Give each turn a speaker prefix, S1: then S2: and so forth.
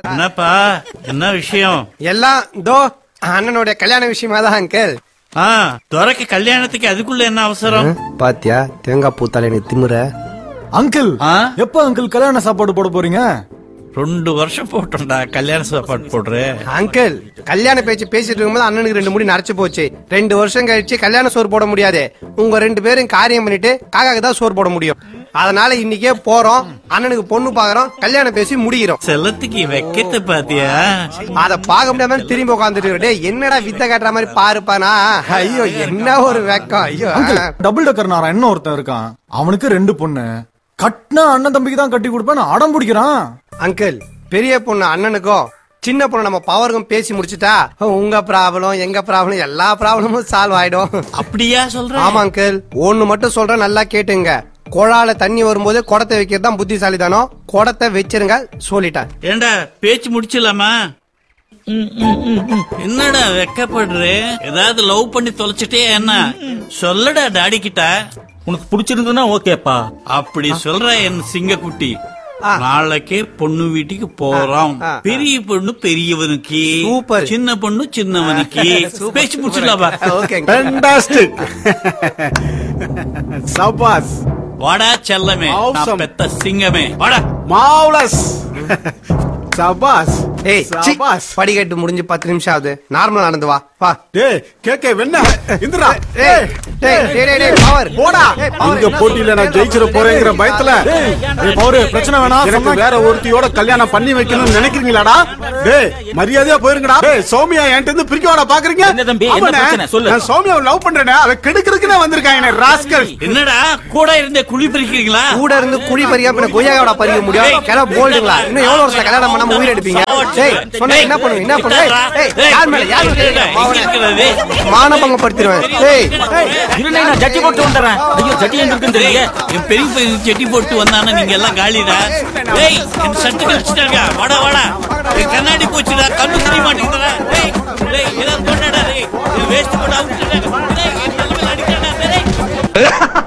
S1: என்னப்பா என்ன விஷயம்
S2: எல்லாம் தோ அண்ணனுடைய கல்யாண விஷயமா தான் அங்கிள்
S1: ஆ துரைக்கு கல்யாணத்துக்கு அதுக்குள்ள என்ன அவசரம்
S2: பாத்தியா தேங்காய் பூத்தால எனக்கு திமுற
S3: அங்கிள்
S1: ஆ?
S3: எப்ப அங்கிள் கல்யாண சாப்பாடு போட போறீங்க
S1: ரெண்டு வருஷம் போட்டோம்டா கல்யாண சாப்பாடு போடுறேன்
S2: அங்கிள் கல்யாண பேச்சு பேசிட்டு இருக்கும்போது அண்ணனுக்கு ரெண்டு முடி நரைச்சு போச்சு ரெண்டு வருஷம் கழிச்சு கல்யாண சோறு போட முடியாது உங்க ரெண்டு பேரும் காரியம் பண்ணிட்டு காக்காக்கு தான் சோறு போட முடியும் அதனால இன்னைக்கே போறோம் அண்ணனுக்கு பொண்ணு பாக்குறோம் கல்யாணம் பேசி முடிக்கிறோம்
S1: செல்லத்துக்கு வெக்கத்தை பாத்தியா
S2: அத பார்க்க முடியாம திரும்பி உட்காந்துட்டு டேய் என்னடா வித்த காட்டுற மாதிரி பாருப்பானா ஐயோ என்ன ஒரு வெக்கம் ஐயோ
S3: அங்கிள் டபுள் டக்கர் நாரா என்ன ஒருத்தன் இருக்கான் அவனுக்கு ரெண்டு பொண்ணு கட்டினா அண்ணன் தம்பிக்கு தான் கட்டி கொடுப்பேன் அடம் பிடிக்கிறான்
S2: அங்கிள் பெரிய பொண்ணு அண்ணனுக்கும் சின்ன பொண்ணு நம்ம பவருக்கும் பேசி முடிச்சுட்டா உங்க ப்ராப்ளம் எங்க ப்ராப்ளம் எல்லா ப்ராப்ளமும் சால்வ் ஆயிடும்
S1: அப்படியா சொல்ற
S2: ஆமா அங்கிள் ஒண்ணு மட்டும் சொல்றேன் நல்லா கேட்டுங்க குழால தண்ணி வரும்போது குடத்தை வைக்கிறது தான் புத்திசாலிதானோ குடத்தை வச்சிருங்க சொல்லிட்டேன்
S1: ஏண்டா பேச்சு முடிச்சிடலாமா ம், ம், ம், ம். என்னடா வெக்கப்படுற ஏதாவது லவ் பண்ணி தொலைச்சிட்டே என்ன சொல்லடா டாடி கிட்ட
S4: உனக்கு பிடிச்சிருந்ததுன்னா ஓகேப்பா
S1: அப்படி சொல்ற என் சிங்கக்குட்டி
S2: ஆ.
S1: நாளைக்கே பொண்ணு வீட்டுக்கு போறோம்
S2: ஆ, ஆ.
S1: பெரிய பொண்ணு பெரியவனுக்கு
S2: சூப்பர்.
S1: சின்ன பொண்ணு சின்னவனுக்கு பேச்சு முடிச்சிடலாமா
S2: ஓகே
S5: ஃபேண்டாஸ்டிக் சபாஸ்
S1: வாடா செல்லமே நான்
S5: Awesome.
S1: பெத்த சிங்கமே வாடா
S5: மாவுலஸ் சபாஸ்
S2: ஏய் சீ,
S5: சபாஸ்
S2: படிக்கட்டு முடிஞ்சு பத்து நிமிஷம் ஆகுது நார்மல் நடந்து வா வா
S5: டேய் கேக்கே வெண்ண இந்திரா
S2: ஏய் டேய் டேய் டேய், டேய் பவர்
S5: போடா
S2: ஏய், power.
S5: இந்த போட்டியில நான் ஜெயிச்சிட போறேங்கிற பயத்துல
S3: ஏய், பவுரு பிரச்சனை வேணாம்
S5: எனக்கு
S3: சொன்னா
S5: வேற ஒருத்தியோட கல்யாணம் பண்ணி வைக்கணும்னு நினைக்கிறீங்களாடா டேய் மரியாதையா போயிருங்கடா டேய் சௌமியா என்கிட்ட இருந்து பிரிக்க வாடா பாக்குறீங்க
S4: என்ன தம்பி, என்ன
S5: ஆமாண்ணே,
S4: பிரச்சனை? சொல்லு.
S5: நான் சௌமியாவை லவ் பண்றேனே அவ கெடுக்கிறதுக்குனே வந்திருக்காங்க ராஸ்கல்
S1: என்னடா கூட இருந்தே குழி பறிக்கிறீங்களா
S2: கூட இருந்து குழி பறியா பின்ன கொய்யாவோட பறிக்க முடியும் கிளம்ப போல்டுங்களா இன்னும் எவ்வளவு வருஷம் கல்யாணம் பண்ணாம உயிர் எடுப்பீங்க டேய் சொன்னா என்ன பண்ணுவீங்க என்ன பண்ணுவீங்க ஏய் யார் மேல யார் மேல மானபங்கப்படுத்திடுவேன் ஏய்
S4: இருந்தே நான் ஜட்டி போட்டு வந்துடுறேன் ஐயோ ஜட்டி எங்க இருக்குன்னு தெரியல
S1: என் பெரிய பையன் செட்டி போட்டு வந்தானா நீங்க எல்லாம் காலிடா டேய் என் சட்டு கழிச்சிட்டாங்க வாடா வாடா என் கண்ணாடி போச்சுடா கண்ணு தெரிய மாட்டேங்குதுடா டேய் டேய் ஏதாவது பண்ணடா டேய் வேஸ்ட் போட்டு அவுட்டுடா